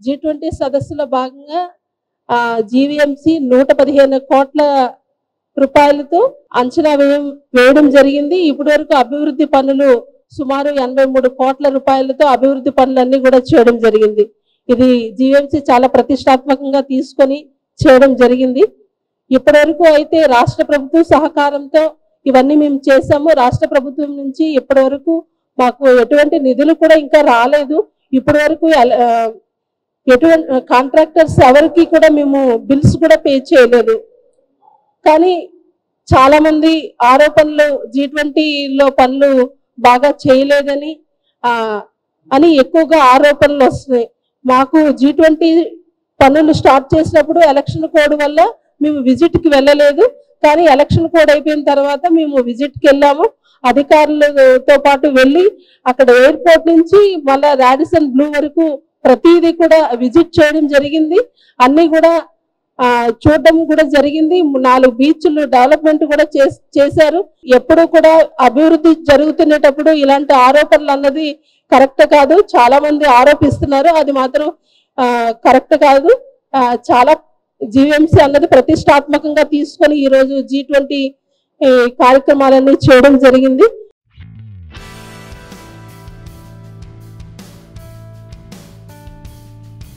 G twenty సదస్సులో భాగంగా GVMC నూట పదిహేను కోట్ల రూపాయలతో అంచనా వేయం వేయడం జరిగింది ఇప్పటి వరకు అభివృద్ధి పనులు సుమారు ఎనభై మూడు కోట్ల రూపాయలతో అభివృద్ధి పనులన్నీ కూడా చేయడం జరిగింది ఇది జీవీఎంసీ చాలా ప్రతిష్టాత్మకంగా తీసుకొని చేయడం జరిగింది ఇప్పటి వరకు అయితే రాష్ట్ర ప్రభుత్వం సహకారంతో ఇవన్నీ మేము చేసాము రాష్ట్ర ప్రభుత్వం నుంచి ఇప్పటి వరకు మాకు ఎటువంటి నిధులు కూడా ఇంకా రాలేదు ఇప్పటి వరకు ఎల- ఆ, ఎటువంటి కాంట్రాక్టర్స్ ఎవరికి కూడా మేము బిల్స్ కూడా పే చేయలేదు కానీ చాలా మంది ఆరోపణలు జీ ట్వంటీలో పనులు బాగా చేయలేదని ఆ అని ఎక్కువగా ఆరోపణలు వస్తున్నాయి మాకు జీ ట్వంటీ పనులు స్టార్ట్ చేసినప్పుడు ఎలక్షన్ కోడ్ వల్ల మేము విజిట్ కి వెళ్ళలేదు కానీ ఎలక్షన్ కోడ్ అయిపోయిన తర్వాత మేము విజిట్ కి వెళ్ళాము అధికారులతో పాటు వెళ్ళి అక్కడ ఎయిర్పోర్ట్ నుంచి మళ్ళా రాడిసన్ బ్లూ వరకు ప్రతిదీ కూడా విజిట్ చేయడం జరిగింది అన్ని కూడా ఆ, చూడడం కూడా జరిగింది నాలుగు బీచ్లు డెవలప్మెంట్ కూడా చేస్- చేశారు ఎప్పుడు కూడా అభివృద్ధి జరుగుతున్నటప్పుడు ఇలాంటి ఆరోపణలు అన్నది కరెక్ట్ కాదు చాలా మంది ఆరోపిస్తున్నారు అది మాత్రం కరెక్ట్ కాదు ఆ, చాలా జీవీఎంసీ అన్నది ప్రతిష్టాత్మకంగా తీసుకొని ఈ రోజు జీ ట్వంటీ కార్యక్రమాలన్నీ చేయడం జరిగింది